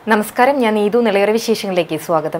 നമസ്കാരം ഞാൻ നീതു നിളയറ വിശേഷങ്ങളിലേക്ക് സ്വാഗതം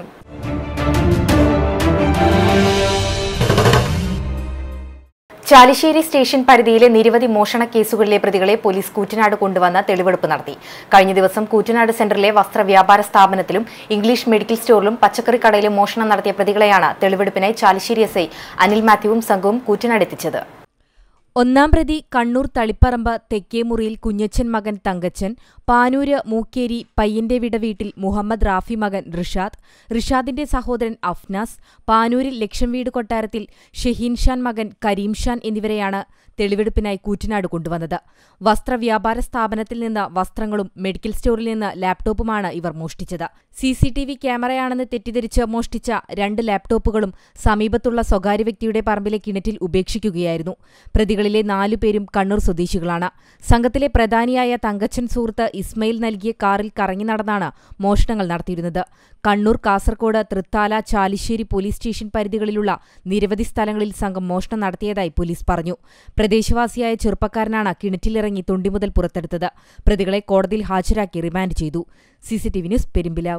ചാലിശ്ശേരി സ്റ്റേഷൻ പരിധിയിലെ നിരവധി മോഷണ കേസുകളിലെ പ്രതികളെ പോലീസ് കൂറ്റനാട് കൊണ്ടുവന്ന് തെളിവെടുപ്പ് നടത്തി കഴിഞ്ഞ ദിവസം കൂറ്റനാട് സെന്ററിലെ വസ്ത്ര വ്യാപാര സ്ഥാപനത്തിലും ഇംഗ്ലീഷ് മെഡിക്കൽ സ്റ്റോറിലും പച്ചക്കറി കടയിലും മോഷണം നടത്തിയ പ്രതികളെയാണ് തെളിവെടുപ്പിനായി ചാലിശ്ശേരി എസ് ഐ അനിൽ മാത്യുവും സംഘവും കൂറ്റനാട് എത്തിച്ചത് ഒന്നാം പ്രതി കണ്ണൂർ തളിപ്പറമ്പ് തെക്കേമുറിയിൽ കുഞ്ഞച്ചൻ മകൻ തങ്കച്ചൻ പാനൂര് മൂക്കേരി പയ്യന്റെ വിട വീട്ടിൽ മുഹമ്മദ് റാഫി മകൻ റിഷാദ് റിഷാദിന്റെ സഹോദരൻ അഫ്നാസ് പാനൂരിൽ ലക്ഷം വീട് കൊട്ടാരത്തിൽ ഷഹീൻ ഷാൻ മകൻ കരീം ഷാൻ എന്നിവരെയാണ് തെളിവെടുപ്പിനായി കൂറ്റനാട് കൊണ്ടുവന്നത് വസ്ത്രവ്യാപാര സ്ഥാപനത്തിൽ നിന്ന് വസ്ത്രങ്ങളും മെഡിക്കൽ സ്റ്റോറിൽ നിന്ന് ലാപ്ടോപ്പുമാണ് ഇവർ മോഷ്ടിച്ചത് സി സി ടി വി ക്യാമറയാണെന്ന് തെറ്റിദ്ധരിച്ച് മോഷ്ടിച്ച രണ്ട് ലാപ്ടോപ്പുകളും സമീപത്തുള്ള സ്വകാര്യ വ്യക്തിയുടെ പറമ്പിലെ കിണറ്റിൽ ഉപേക്ഷിക്കുകയായിരുന്നു പ്രതികളിലെ നാലുപേരും കണ്ണൂർ സ്വദേശികളാണ് സംഘത്തിലെ പ്രധാനിയായ തങ്കച്ചൻ സുഹൃത്ത് ഇസ്മയിൽ നൽകിയ കാറിൽ കറങ്ങി നടന്നാണ് മോഷണങ്ങൾ നടത്തിയിരുന്നത് കണ്ണൂർ കാസർകോട് തൃത്താല ചാലിശ്ശേരി പോലീസ് സ്റ്റേഷൻ പരിധികളിലുള്ള നിരവധി സ്ഥലങ്ങളിൽ സംഘം മോഷണം നടത്തിയതായി പോലീസ് പറഞ്ഞു പ്രദേശവാസിയായ ചെറുപ്പക്കാരനാണ് കിണറ്റിലിറങ്ങി തൊണ്ടി മുതൽ പുറത്തെടുത്തത് പ്രതികളെ കോടതിയിൽ ഹാജരാക്കി റിമാൻഡ് ചെയ്തു സിസിടിവി ന്യൂസ് പെരുമ്പിലാവ്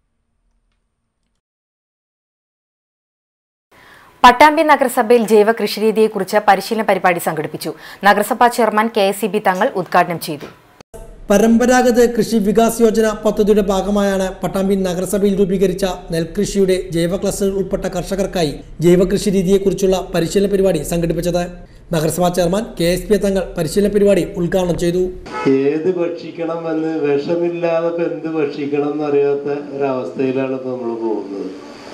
പട്ടാമ്പി നഗരസഭയിൽ ജൈവ കൃഷിരീതിയെക്കുറിച്ച് പരിശീലന പരിപാടി സംഘടിപ്പിച്ചു നഗരസഭാ ചെയർമാൻ കെ എസ് തങ്ങൾ ഉദ്ഘാടനം ചെയ്തു പരമ്പരാഗത കൃഷി വികാസ് യോജന പദ്ധതിയുടെ ഭാഗമായാണ് പട്ടാമ്പി നഗരസഭയിൽ രൂപീകരിച്ച നെൽകൃഷിയുടെ ജൈവ ക്ലസ്റ്ററിൽ ഉൾപ്പെട്ട കർഷകർക്കായി ജൈവ കൃഷി രീതിയെക്കുറിച്ചുള്ള പരിശീലന പരിപാടി സംഘടിപ്പിച്ചത് നഗരസഭാ ചെയർമാൻ കെ എസ് പി തങ്ങൾ പരിശീലന പരിപാടി ഉദ്ഘാടനം ചെയ്തു ഏത് ഭക്ഷിക്കണം എന്ന് വിഷമില്ലാതെ ഇപ്പൊ എന്ത് ഭക്ഷിക്കണം എന്നറിയാത്ത ഒരവസ്ഥയിലാണ് ഇപ്പൊ നമ്മൾ പോകുന്നത്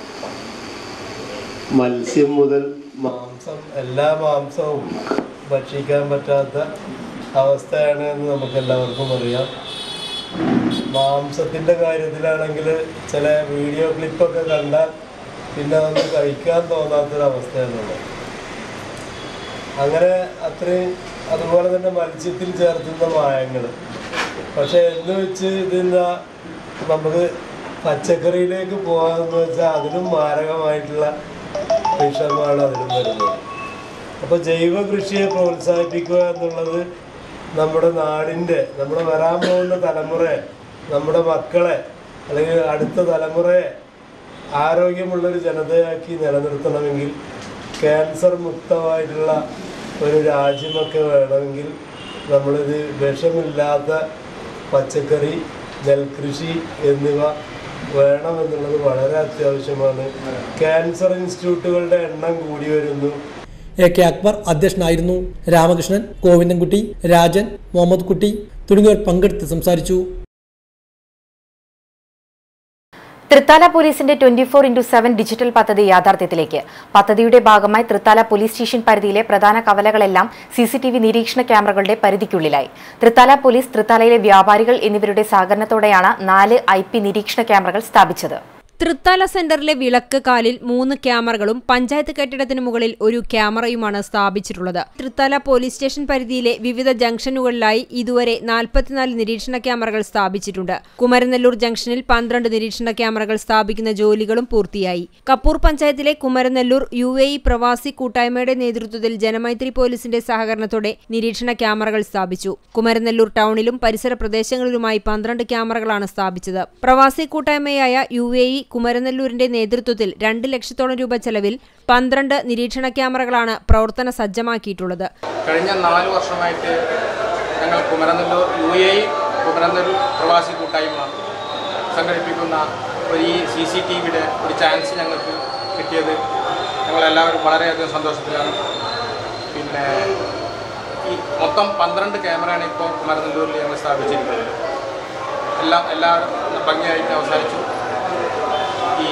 മത്സ്യം മുതൽ മാംസം എല്ലാ മാംസവും ഭക്ഷിക്കാൻ പറ്റാത്ത അവസ്ഥയാണ് എന്ന് നമുക്ക് എല്ലാവർക്കും അറിയാം മാംസത്തിന്റെ കാര്യത്തിലാണെങ്കിൽ ചില വീഡിയോ ക്ലിപ്പൊക്കെ കണ്ടാൽ പിന്നെ അതൊന്നും കഴിക്കാൻ തോന്നാത്തൊരവസ്ഥയാണുള്ളത് അങ്ങനെ അത്രയും അതുപോലെ തന്നെ മത്സ്യത്തിൽ ചേർത്തുന്ന മായങ്ങൾ പക്ഷെ എന്ന് വെച്ച് ഇതിന്ന് നമുക്ക് പച്ചക്കറിയിലേക്ക് പോകാമെന്ന് വെച്ചാൽ അതിലും മാരകമായിട്ടുള്ള വിഷമാണ് അതിലും വരുന്നത് അപ്പോൾ ജൈവ കൃഷിയെ പ്രോത്സാഹിപ്പിക്കുക എന്നുള്ളത് നമ്മുടെ നാടിൻ്റെ നമ്മുടെ വരാൻ പോകുന്ന തലമുറയെ നമ്മുടെ മക്കളെ അല്ലെങ്കിൽ അടുത്ത തലമുറയെ ആരോഗ്യമുള്ളൊരു ജനതയാക്കി നിലനിർത്തണമെങ്കിൽ ക്യാൻസർ മുക്തമായിട്ടുള്ള ഒരു രാജ്യമൊക്കെ വേണമെങ്കിൽ നമ്മളിത് വിഷമില്ലാത്ത പച്ചക്കറി നെൽകൃഷി എന്നിവ വേണമെന്നുള്ളത് വളരെ അത്യാവശ്യമാണ് ക്യാൻസർ ഇൻസ്റ്റിറ്റ്യൂട്ടുകളുടെ എണ്ണം കൂടി വരുന്നു എ കെ അക്ബർ അധ്യക്ഷനായിരുന്നു രാമകൃഷ്ണൻ ഗോവിന്ദൻകുട്ടി രാജൻ മുഹമ്മദ് കുട്ടി തുടങ്ങിയവർ പങ്കെടുത്ത് സംസാരിച്ചു തൃത്താല പോലീസിന്റെ twenty four into seven digital പദ്ധതി യാഥാർത്ഥ്യത്തിലേക്ക് പദ്ധതിയുടെ ഭാഗമായി തൃത്താല പോലീസ് സ്റ്റേഷൻ പരിധിയിലെ പ്രധാന കവലകളെല്ലാം സിസിടിവി നിരീക്ഷണ ക്യാമറകളുടെ പരിധിക്കുള്ളിലായി തൃത്താല പോലീസ് തൃത്താലയിലെ വ്യാപാരികൾ എന്നിവരുടെ സഹകരണത്തോടെയാണ് നാല് ഐ നിരീക്ഷണ ക്യാമറകൾ സ്ഥാപിച്ചത് തൃത്താല സെന്ററിലെ വിളക്ക് കാലിൽ മൂന്ന് ക്യാമറകളും പഞ്ചായത്ത് കെട്ടിടത്തിന് മുകളിൽ ഒരു ക്യാമറയുമാണ് സ്ഥാപിച്ചിട്ടുള്ളത് തൃത്താല പോലീസ് സ്റ്റേഷൻ പരിധിയിലെ വിവിധ ജംഗ്ഷനുകളിലായി ഇതുവരെ നാൽപ്പത്തിനാല് നിരീക്ഷണ ക്യാമറകൾ സ്ഥാപിച്ചിട്ടുണ്ട് കുമരനെല്ലൂർ ജംഗ്ഷനിൽ പന്ത്രണ്ട് നിരീക്ഷണ ക്യാമറകൾ സ്ഥാപിക്കുന്ന ജോലികളും പൂർത്തിയായി കപ്പൂർ പഞ്ചായത്തിലെ കുമരനെല്ലൂർ യു എ ഇ പ്രവാസി കൂട്ടായ്മയുടെ നേതൃത്വത്തിൽ ജനമൈത്രി പോലീസിന്റെ സഹകരണത്തോടെ നിരീക്ഷണ ക്യാമറകൾ സ്ഥാപിച്ചു കുമരനെല്ലൂർ ടൗണിലും പരിസര പ്രദേശങ്ങളിലുമായി പന്ത്രണ്ട് ക്യാമറകളാണ് സ്ഥാപിച്ചത് പ്രവാസി കൂട്ടായ്മയായ യു എ ഇ കുമരനെല്ലൂരിന്റെ നേതൃത്വത്തിൽ രണ്ട് ലക്ഷത്തോളം രൂപ ചെലവിൽ പന്ത്രണ്ട് നിരീക്ഷണ ക്യാമറകളാണ് പ്രവർത്തന സജ്ജമാക്കിയിട്ടുള്ളത് കഴിഞ്ഞ നാല് വർഷമായിട്ട് ഞങ്ങൾ കുമരനെല്ലൂർ യു എ കുമരനെല്ലൂർ പ്രവാസി കൂട്ടായ്മ സംഘടിപ്പിക്കുന്ന ഒരു ഈ സി സി ടി വിയുടെ ഒരു ചാൻസ് ഞങ്ങൾക്ക് കിട്ടിയത് ഞങ്ങളെല്ലാവരും വളരെയധികം സന്തോഷത്തിലാണ് പിന്നെ ഈ മൊത്തം പന്ത്രണ്ട് ക്യാമറയാണ് ഇപ്പോൾ കുമരനെല്ലൂരിൽ ഞങ്ങൾ സ്ഥാപിച്ചിരിക്കുന്നത് എല്ലാം എല്ലാവരും ഭംഗിയായിട്ട് അവസാനിച്ചു ഈ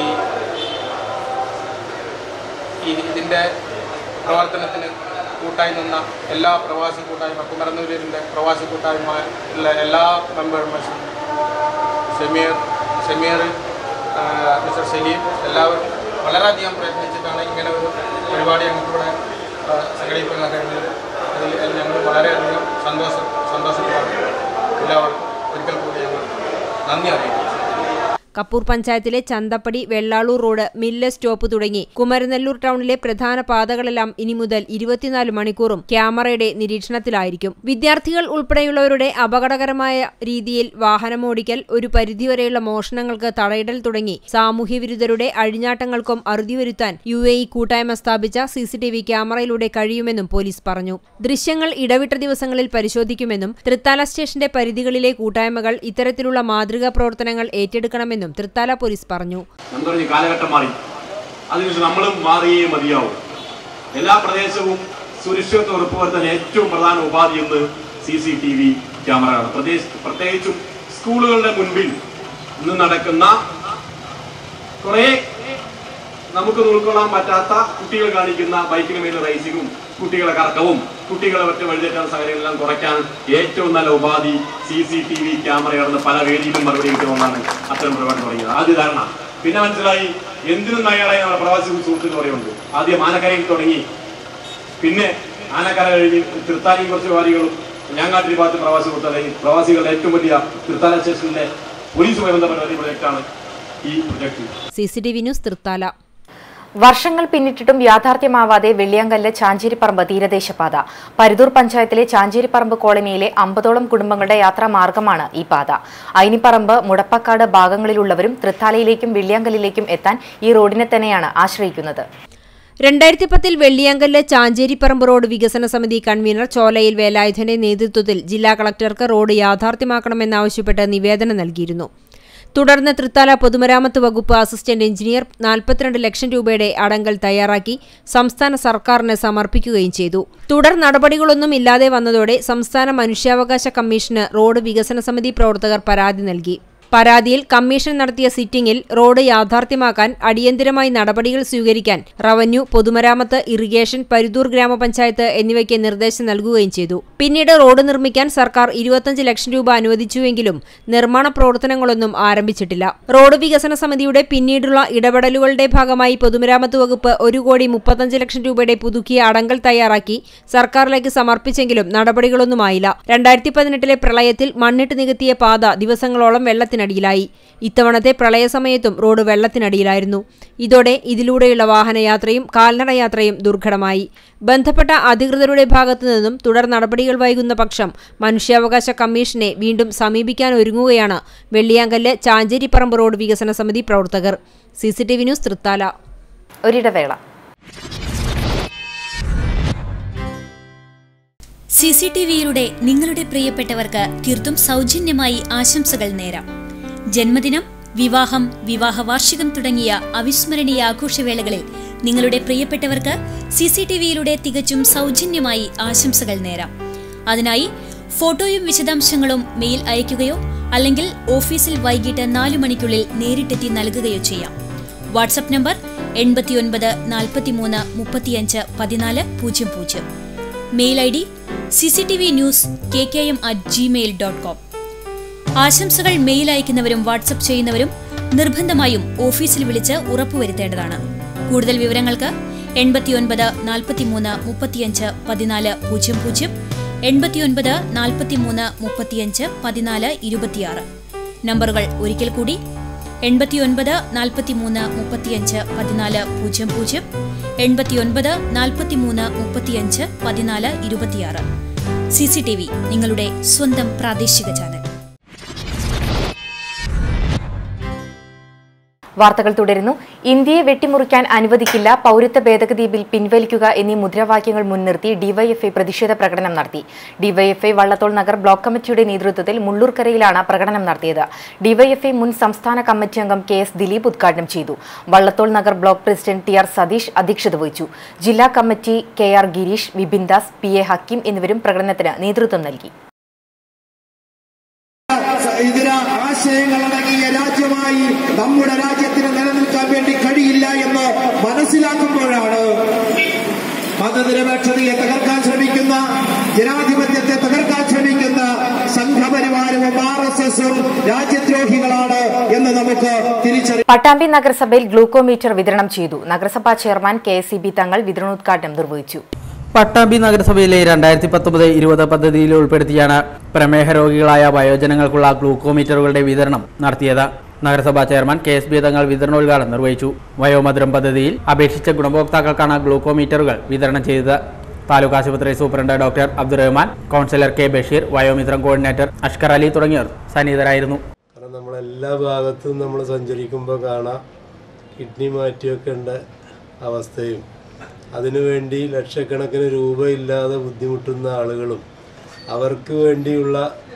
ഈ ഇതിൻ്റെ പ്രവർത്തനത്തിന് കൂട്ടായി നിന്ന എല്ലാ പ്രവാസി കൂട്ടായ്മ കുമരനൂരിൻ്റെ പ്രവാസി കൂട്ടായ്മയിലുള്ള എല്ലാ മെമ്പർമാർസും ഷമീർ ഷമീർ ആ, മിസ്റ്റർ സലീം എല്ലാവരും വളരെയധികം പ്രയത്നിച്ചിട്ടാണ് ഇങ്ങനെ ഒരു പരിപാടി ഞങ്ങൾക്കിവിടെ ആ, സംഘടിപ്പിക്കാൻ കഴിഞ്ഞത് അതിൽ ഞങ്ങൾ വളരെയധികം സന്തോഷം സന്തോഷത്തിലാണ് എല്ലാവർക്കും ഒരിക്കൽ കൂടി ഞങ്ങൾ നന്ദി അറിയിക്കുന്നു കപ്പൂർ പഞ്ചായത്തിലെ Chanthappadi Vellalur road mill stop തുടങ്ങി കുമരനെല്ലൂർ ടൗണിലെ പ്രധാന പാതകളെല്ലാം ഇനി മുതൽ ഇരുപത്തിനാല് മണിക്കൂറും ക്യാമറയുടെ നിരീക്ഷണത്തിലായിരിക്കും വിദ്യാർത്ഥികൾ ഉൾപ്പെടെയുള്ളവരുടെ അപകടകരമായ രീതിയിൽ വാഹനമോടിക്കൽ ഒരു പരിധിവരെയുള്ള മോഷണങ്ങൾക്ക് തടയിടൽ തുടങ്ങി സാമൂഹ്യവിരുദ്ധരുടെ അഴിഞ്ഞാട്ടങ്ങൾക്കും അറുതി വരുത്താൻ യു എ ഇ കൂട്ടായ്മ സ്ഥാപിച്ച സിസിടിവി ക്യാമറയിലൂടെ കഴിയുമെന്നും പോലീസ് പറഞ്ഞു ദൃശ്യങ്ങൾ ഇടവിട്ട ദിവസങ്ങളിൽ പരിശോധിക്കുമെന്നും തൃത്താല സ്റ്റേഷന്റെ പരിധികളിലെ കൂട്ടായ്മകൾ ഇത്തരത്തിലുള്ള മാതൃകാ പ്രവർത്തനങ്ങൾ ഏറ്റെടുക്കണമെന്നും തൃത്താല പോലീസ് പറഞ്ഞു എന്താ പറഞ്ഞ കാലഘട്ടം മാറി അതിനുശേഷം നമ്മളും മാറിയേ മതിയാവും എല്ലാ പ്രദേശവും സുരക്ഷിതത്വം ഉറപ്പുവരുത്താൻ ഏറ്റവും പ്രധാന ഉപാധി എന്ന് സി സി ടി വി ക്യാമറയാണ് പ്രദേശ പ്രത്യേകിച്ചും സ്കൂളുകളുടെ മുൻപിൽ ഇന്ന് നടക്കുന്ന കുറേ നമുക്ക് ഉൾക്കൊള്ളാൻ പറ്റാത്ത കുട്ടികൾ കാണിക്കുന്ന ബൈക്കിന് മേൽ റേസിങ്ങും കുട്ടികളെ കറക്കവും കുട്ടികളെ മറ്റ് വഴിതെറ്റാൻ സാഹചര്യങ്ങളെല്ലാം കുറയ്ക്കാൻ ഏറ്റവും നല്ല ഉപാധി സി സി ടി വി ക്യാമറയാണെന്ന് പല വേദിയിലും മറുപടി കിട്ടുമെന്നാണ് അത്തരം പരിപാടി തുടങ്ങിയത് ആദ്യ ധാരണ പിന്നെ മനസ്സിലായി എന്തിനും തയ്യാറായി നമ്മുടെ പ്രവാസി സുഹൃത്തുക്കൾ പറയുന്നുണ്ട് ആദ്യം ആനക്കരയിൽ തുടങ്ങി പിന്നെ ആനക്കര കഴിഞ്ഞ് തൃത്താലയും കുറച്ച് വാരികളും ഞാങ്ങാട്ടിരി ഭാഗത്ത് പ്രവാസി കൊടുത്താൽ പ്രവാസികളുടെ ഏറ്റവും വലിയ തൃത്താല സ്റ്റേഷനിലെ പോലീസുമായി ബന്ധപ്പെട്ട ഒരു പ്രൊജക്റ്റാണ് ഈ പ്രൊജക്ട് സിസിടിവി ന്യൂസ് തൃത്താല വർഷങ്ങൾ പിന്നിട്ടിട്ടും യാഥാർത്ഥ്യമാവാതെ വെള്ളിയാങ്കല്ല് ചാഞ്ചേരിപ്പറമ്പ് തീരദേശപാത പരുതൂർ പഞ്ചായത്തിലെ ചാഞ്ചേരിപ്പറമ്പ് കോളനിയിലെ അമ്പതോളം കുടുംബങ്ങളുടെ യാത്രാ മാർഗമാണ് ഈ പാത അയിനിപ്പറമ്പ് മുടപ്പക്കാട് ഭാഗങ്ങളിലുള്ളവരും തൃത്താലയിലേക്കും വെള്ളിയാങ്കല്ലിലേക്കും എത്താൻ ഈ റോഡിനെ തന്നെയാണ് ആശ്രയിക്കുന്നത് രണ്ടായിരത്തി പത്തിൽ വെള്ളിയാങ്കല്ല് ചാഞ്ചേരിപ്പറമ്പ് റോഡ് വികസന സമിതി കൺവീനർ ചോലയിൽ വേലായുധന്റെ നേതൃത്വത്തിൽ ജില്ലാ കളക്ടർക്ക് റോഡ് യാഥാർത്ഥ്യമാക്കണമെന്നാവശ്യപ്പെട്ട് നിവേദനം നൽകിയിരുന്നു തുടർന്ന് തൃത്താല പൊതുമരാമത്ത് വകുപ്പ് അസിസ്റ്റന്റ് എഞ്ചിനീയർ നാൽപ്പത്തിരണ്ട് ലക്ഷം രൂപയുടെ അടങ്കൽ തയ്യാറാക്കി സംസ്ഥാന സർക്കാരിന് സമർപ്പിക്കുകയും ചെയ്തു തുടർ നടപടികളൊന്നും ഇല്ലാതെ വന്നതോടെ സംസ്ഥാന മനുഷ്യാവകാശ കമ്മീഷന് റോഡ് വികസന സമിതി പ്രവർത്തകർ പരാതി നൽകി പരാതിയിൽ കമ്മീഷൻ നടത്തിയ സിറ്റിംഗിൽ റോഡ് യാഥാർത്ഥ്യമാക്കാൻ അടിയന്തരമായി നടപടികൾ സ്വീകരിക്കാൻ റവന്യൂ പൊതുമരാമത്ത് ഇറിഗേഷൻ പരുതൂർ ഗ്രാമപഞ്ചായത്ത് എന്നിവയ്ക്ക് നിർദ്ദേശം നൽകുകയും ചെയ്തു പിന്നീട് റോഡ് നിർമ്മിക്കാൻ സർക്കാർ ഇരുപത്തഞ്ച് ലക്ഷം രൂപ അനുവദിച്ചുവെങ്കിലും നിർമ്മാണ പ്രവർത്തനങ്ങളൊന്നും ആരംഭിച്ചിട്ടില്ല റോഡ് വികസന സമിതിയുടെ പിന്നീടുള്ള ഇടപെടലുകളുടെ ഭാഗമായി പൊതുമരാമത്ത് വകുപ്പ് ഒരു കോടി മുപ്പത്തഞ്ച് ലക്ഷം രൂപയുടെ പുതുക്കിയ അടങ്കൽ തയ്യാറാക്കി സർക്കാരിലേക്ക് സമർപ്പിച്ചെങ്കിലും നടപടികളൊന്നുമായില്ല രണ്ടായിരത്തി പതിനെട്ടിലെ പ്രളയത്തിൽ മണ്ണിട്ട് നികത്തിയ പാത ദിവസങ്ങളോളം വെള്ളത്തിനടിയിലായി ഇത്തവണത്തെ പ്രളയസമയത്തും റോഡ് വെള്ളത്തിനടിയിലായിരുന്നു ഇതോടെ ഇതിലൂടെയുള്ള വാഹനയാത്രയും കാൽനടയാത്രയും ദുർഘടമായി ബന്ധപ്പെട്ട അധികൃതരുടെ ഭാഗത്തു നിന്നും തുടർ നടപടികൾ വൈകുന്ന പക്ഷം മനുഷ്യാവകാശ കമ്മീഷനെ വീണ്ടും സമീപിക്കാൻ ഒരുങ്ങുകയാണ് വെള്ളിയാങ്കല്ല് ചാഞ്ചേരിപ്പറമ്പ് റോഡ് വികസന സമിതി പ്രവർത്തകർ സിസിടിവി ന്യൂസ് തൃത്താല ഒരിടവേള സി സി ടി വിയിലൂടെ നിങ്ങളുടെ പ്രിയപ്പെട്ടവർക്ക് തീർത്തും സൗജന്യമായി ആശംസകൾ നേരാം ജന്മദിനം വിവാഹം വിവാഹ വാർഷികം തുടങ്ങിയ അവിസ്മരണീയ ആഘോഷവേളകളിൽ നിങ്ങളുടെ പ്രിയപ്പെട്ടവർക്ക് സി സി ടി വിയിലൂടെ തികച്ചും സൗജന്യമായി ആശംസകൾ നേരാം അതിനായി ഫോട്ടോയും വിശദാംശങ്ങളും മെയിൽ അയയ്ക്കുകയോ അല്ലെങ്കിൽ ഓഫീസിൽ വൈകിട്ട് നാലു മണിക്കുള്ളിൽ നേരിട്ടെത്തി നൽകുകയോ ചെയ്യാം വാട്സപ്പ് നമ്പർ എൺപത്തിയൊൻപത് നാൽപ്പത്തിമൂന്ന് മുപ്പത്തിയഞ്ച് പതിനാല് പൂജ്യം പൂജ്യം mail I D C C T V news K K M at gmail dot com ആശംസകൾ മെയിൽ അയക്കുന്നവരും വാട്സപ്പ് ചെയ്യുന്നവരും നിർബന്ധമായും ഓഫീസിൽ വിളിച്ച് ഉറപ്പുവരുത്തേണ്ടതാണ് കൂടുതൽ വിവരങ്ങൾക്ക് എൺപത്തിയൊൻപത് നാൽപ്പത്തിമൂന്ന് മുപ്പത്തിയഞ്ച് പതിനാല് പൂജ്യം പൂജ്യം എൺപത്തിയൊൻപത് നാൽപ്പത്തിമൂന്ന് മുപ്പത്തിയഞ്ച് പതിനാല് ഇരുപത്തിയാറ് നമ്പറുകൾ ഒരിക്കൽ കൂടി എൺപത്തിയൊൻപത് നാൽപ്പത്തിമൂന്ന് മുപ്പത്തിയഞ്ച് പതിനാല് പൂജ്യം പൂജ്യം എൺപത്തിയൊൻപത് നാൽപ്പത്തിമൂന്ന് മുപ്പത്തിയഞ്ച് പതിനാല് ഇരുപത്തിയാറ് സി സി ടി വി നിങ്ങളുടെ സ്വന്തം പ്രാദേശിക ചാനൽ വാർത്തകൾ തുടരുന്നു ഇന്ത്യയെ വെട്ടിമുറിക്കാൻ അനുവദിക്കില്ല പൗരത്വ ഭേദഗതി ബിൽ പിൻവലിക്കുക എന്നീ മുദ്രാവാക്യങ്ങൾ മുൻനിർത്തി ഡിവൈഎഫ്ഐ പ്രതിഷേധ പ്രകടനം നടത്തി ഡിവൈഎഫ്ഐ വള്ളത്തോൾ നഗർ ബ്ലോക്ക് കമ്മിറ്റിയുടെ നേതൃത്വത്തിൽ മുള്ളൂർക്കരയിലാണ് പ്രകടനം നടത്തിയത് ഡിവൈഎഫ്ഐ മുൻ സംസ്ഥാന കമ്മിറ്റി അംഗം കെ എസ് ദിലീപ് ഉദ്ഘാടനം ചെയ്തു Vallathol Nagar block president T R Satheesh അധ്യക്ഷത വഹിച്ചു ജില്ലാ committee K R Gireesh Vipin Das P A Hakeem എന്നിവരും പ്രകടനത്തിന് നേതൃത്വം നൽകി ഇതര ആശയങ്ങളടങ്ങിയ രാജ്യമായി നമ്മുടെ രാജ്യത്തിന് നിലനിൽക്കാൻ വേണ്ടി കഴിയില്ല എന്ന് മനസ്സിലാക്കുമ്പോഴാണ് മതനിരപേക്ഷതയെ തകർക്കാൻ ശ്രമിക്കുന്ന ജനാധിപത്യത്തെ തകർക്കാൻ ശ്രമിക്കുന്ന സംഘപരിവാരവും ആർ എസ് എസും രാജ്യദ്രോഹികളാണ് എന്ന് നമുക്ക് തിരിച്ചറിയാം പട്ടാമ്പി നഗരസഭയിൽ ഗ്ലൂക്കോമീറ്റർ വിതരണം ചെയ്തു നഗരസഭാ ചെയർമാൻ കെ എസ് തങ്ങൾ വിതരണോദ്ഘാടനം നിർവഹിച്ചു പട്ടാമ്പി നഗരസഭയിലെ രണ്ടായിരത്തി പത്തൊമ്പത് ഇരുപത് പദ്ധതിയിൽ ഉൾപ്പെടുത്തിയാണ് പ്രമേഹ രോഗികളായ വയോജനങ്ങൾക്കുള്ള ഗ്ലൂക്കോമീറ്ററുകളുടെ വിതരണം നടത്തിയത് നഗരസഭാ ചെയർമാൻ കെ എസ് ബി തങ്ങൾ വിതരണോദ്ഘാടനം നിർവഹിച്ചു വയോമധുരം പദ്ധതിയിൽ അപേക്ഷിച്ച ഗുണഭോക്താക്കൾക്കാണ് ഗ്ലൂക്കോമീറ്ററുകൾ വിതരണം ചെയ്തത് താലൂക്ക് ആശുപത്രി superintendent doctor Abdurahman councillor K Basheer Vayomithram coordinator Ashkar Ali തുടങ്ങിയവർ സന്നിഹിതരായിരുന്നു കാരണം നമ്മളെല്ലാ ഭാഗത്തും നമ്മൾ സഞ്ചരിക്കുമ്പോൾ കാണാം കിഡ്നി മാറ്റിവെക്കേണ്ട അവസ്ഥയും അതിനുവേണ്ടി ലക്ഷക്കണക്കിന് രൂപയില്ലാതെ ബുദ്ധിമുട്ടുന്ന ആളുകളും അവർക്ക് വേണ്ടിയുള്ള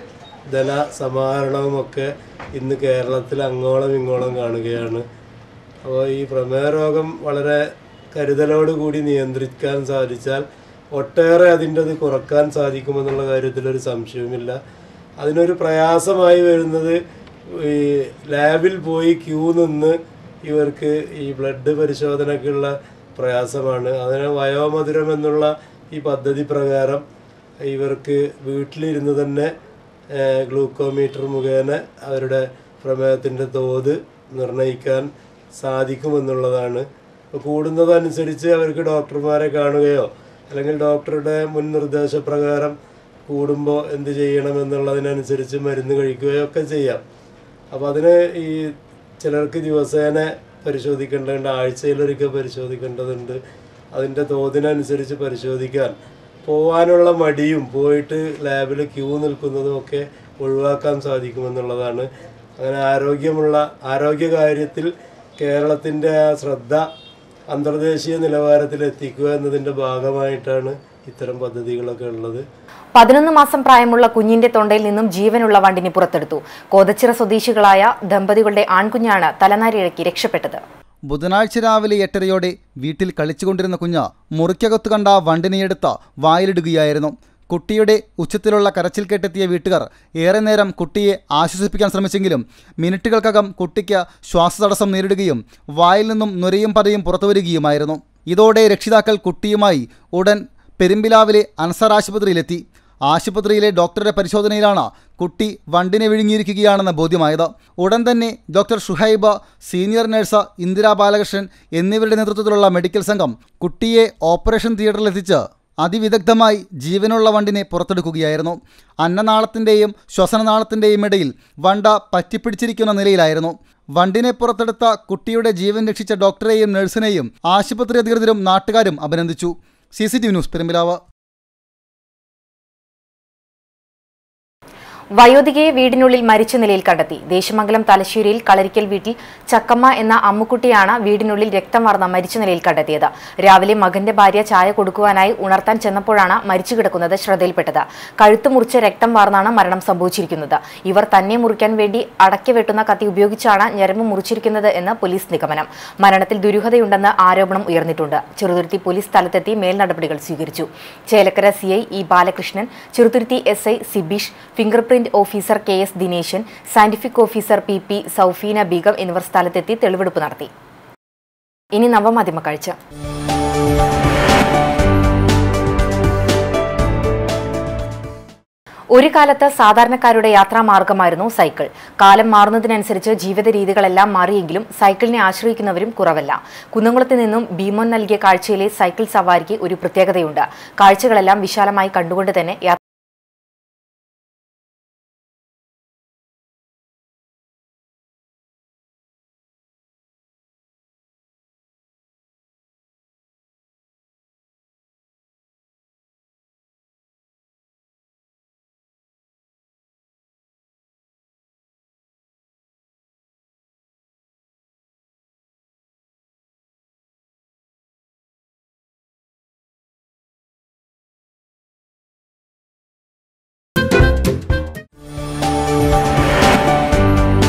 ധന സമാഹരണവുമൊക്കെ ഇന്ന് കേരളത്തിൽ അങ്ങോളം ഇങ്ങോളം കാണുകയാണ് അപ്പോൾ ഈ പ്രമേഹ രോഗം വളരെ കരുതലോടുകൂടി നിയന്ത്രിക്കാൻ സാധിച്ചാൽ ഒട്ടേറെ അതിൻ്റെ അത് കുറക്കാൻ സാധിക്കുമെന്നുള്ള കാര്യത്തിലൊരു സംശയവുമില്ല അതിനൊരു പ്രയാസമായി വരുന്നത് ഈ ലാബിൽ പോയി ക്യൂ നിന്ന് ഇവർക്ക് ഈ ബ്ലഡ് പരിശോധനയ്ക്കുള്ള പ്രയാസമാണ് അതിന് വയോമധുരം എന്നുള്ള ഈ പദ്ധതി പ്രകാരം ഇവർക്ക് വീട്ടിലിരുന്ന് തന്നെ ഏഹ്, ഗ്ലൂക്കോമീറ്റർ മുഖേന അവരുടെ പ്രമേഹത്തിൻ്റെ തോത് നിർണ്ണയിക്കാൻ സാധിക്കുമെന്നുള്ളതാണ് അപ്പോൾ കൂടുന്നതനുസരിച്ച് അവർക്ക് ഡോക്ടർമാരെ കാണുകയോ അല്ലെങ്കിൽ ഡോക്ടറുടെ മുൻ നിർദ്ദേശപ്രകാരം കൂടുമ്പോൾ എന്ത് ചെയ്യണം എന്നുള്ളതിനനുസരിച്ച് മരുന്ന് കഴിക്കുകയോ ഒക്കെ ചെയ്യാം അപ്പോൾ അതിന് ഈ ചിലർക്ക് ദിവസേന പരിശോധിക്കേണ്ടതുണ്ട് ആഴ്ചയിലൊരിക്കൽ പരിശോധിക്കേണ്ടതുണ്ട് അതിൻ്റെ തോതിനനുസരിച്ച് പരിശോധിക്കാൻ പോകാനുള്ള മടിയും പോയിട്ട് ലാബിൽ ക്യൂ നിൽക്കുന്നതും ഒക്കെ ഒഴിവാക്കാൻ സാധിക്കുമെന്നുള്ളതാണ് അങ്ങനെ ആരോഗ്യമുള്ള ആരോഗ്യകാര്യത്തിൽ കേരളത്തിൻ്റെ ആ ശ്രദ്ധ അന്തർദേശീയ നിലവാരത്തിൽ എത്തിക്കുക എന്നതിൻ്റെ ഭാഗമായിട്ടാണ് ഇത്തരം പദ്ധതികളൊക്കെ ഉള്ളത് പതിനൊന്ന് മാസം പ്രായമുള്ള കുഞ്ഞിന്റെ തൊണ്ടയിൽ നിന്നും ജീവനുള്ള വണ്ടിനെ പുറത്തെടുത്തു കോതച്ചിറ സ്വദേശികളായ ദമ്പതികളുടെ ആൺകുഞ്ഞാണ് തലനാരിഴക്കി രക്ഷപ്പെട്ടത് ബുധനാഴ്ച രാവിലെ എട്ടരയോടെ വീട്ടിൽ കളിച്ചുകൊണ്ടിരുന്ന കുഞ്ഞ് മുറിക്കകത്തു കണ്ട വണ്ടിനെയെടുത്ത് വായിലിടുകയായിരുന്നു കുട്ടിയുടെ ഉച്ചത്തിലുള്ള കരച്ചിൽ കേട്ടെത്തിയ വീട്ടുകാർ ഏറെ നേരം കുട്ടിയെ ആശ്വസിപ്പിക്കാൻ ശ്രമിച്ചെങ്കിലും മിനിറ്റുകൾക്കകം കുട്ടിക്ക് ശ്വാസതടസ്സം നേരിടുകയും വായിൽ നിന്നും നുരയും പതയും പുറത്തുവരികയുമായിരുന്നു ഇതോടെ രക്ഷിതാക്കൾ കുട്ടിയുമായി ഉടൻ പെരുമ്പിലാവിലെ അൻസാർ ആശുപത്രിയിലെത്തി ആശുപത്രിയിലെ ഡോക്ടറുടെ പരിശോധനയിലാണ് കുട്ടി വണ്ടിനെ വിഴുങ്ങിയിരിക്കുകയാണെന്ന് ബോധ്യമായത് ഉടൻ തന്നെ doctor Shuhaiba senior nurse Indira Balakrishnan എന്നിവരുടെ നേതൃത്വത്തിലുള്ള മെഡിക്കൽ സംഘം കുട്ടിയെ ഓപ്പറേഷൻ തിയേറ്ററിലെത്തിച്ച് അതിവിദഗ്ധമായി ജീവനുള്ള വണ്ടിനെ പുറത്തെടുക്കുകയായിരുന്നു അന്നനാളത്തിൻ്റെയും ശ്വസനനാളത്തിൻ്റെയും ഇടയിൽ വണ്ട പറ്റിപ്പിടിച്ചിരിക്കുന്ന നിലയിലായിരുന്നു വണ്ടിനെ പുറത്തെടുത്ത കുട്ടിയുടെ ജീവൻ രക്ഷിച്ച ഡോക്ടറെയും നഴ്സിനെയും ആശുപത്രി അധികൃതരും നാട്ടുകാരും അഭിനന്ദിച്ചു C C T V news Perumpilavu വയോധികയെ വീടിനുള്ളിൽ മരിച്ച നിലയിൽ കണ്ടെത്തി ദേശമംഗലം തലശ്ശേരിയിൽ കളരിക്കൽ വീട്ടിൽ ചക്കമ്മ എന്ന അമ്മുക്കുട്ടിയാണ് വീടിനുള്ളിൽ രക്തം വാർന്ന മരിച്ച നിലയിൽ കണ്ടെത്തിയത് രാവിലെ മകന്റെ ഭാര്യ ചായ കൊടുക്കുവാനായി ഉണർത്താൻ ചെന്നപ്പോഴാണ് മരിച്ചു കിടക്കുന്നത് ശ്രദ്ധയിൽപ്പെട്ടത് കഴുത്ത് മുറിച്ച് രക്തം വാർന്നാണ് മരണം സംഭവിച്ചിരിക്കുന്നത് ഇവർ തന്നെ മുറിക്കാൻ വേണ്ടി അടക്കി വെട്ടുന്ന കത്തി ഉപയോഗിച്ചാണ് ഞരമ്പ് മുറിച്ചിരിക്കുന്നത് എന്ന് പോലീസ് നിഗമനം മരണത്തിൽ ദുരൂഹതയുണ്ടെന്ന് ആരോപണം ഉയർന്നിട്ടുണ്ട് ചെറുതുരുത്തി പോലീസ് സ്ഥലത്തെത്തി മേൽനടപടികൾ സ്വീകരിച്ചു Chelakkara C I E Balakrishnan Cheruthuruthy S I Sibeesh finger print officer K S Dineshan scientific officer P P Saufeena Beegum എന്നിവർ സ്ഥലത്തെത്തി തെളിവെടുപ്പ് നടത്തി ഇനി നവമാധ്യമ കാഴ്ച ഒരു കാലത്ത് സാധാരണക്കാരുടെ യാത്രാമാർഗമായിരുന്നു സൈക്കിൾ കാലം മാറുന്നതിനനുസരിച്ച് ജീവിത രീതികളെല്ലാം മാറിയെങ്കിലും സൈക്കിളിനെ ആശ്രയിക്കുന്നവരും കുറവല്ല കുന്നംകുളത്ത് നിന്നും ഭീമോൻ നൽകിയ കാഴ്ചയിലെ സൈക്കിൾ സവാരിക്ക് ഒരു പ്രത്യേകതയുണ്ട് കാഴ്ചകളെല്ലാം വിശാലമായി കണ്ടുകൊണ്ട് തന്നെ യാത്ര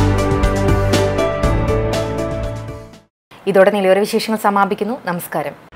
ഇതോടെ നിലയോര വിശേഷങ്ങൾ സമാപിക്കുന്നു നമസ്കാരം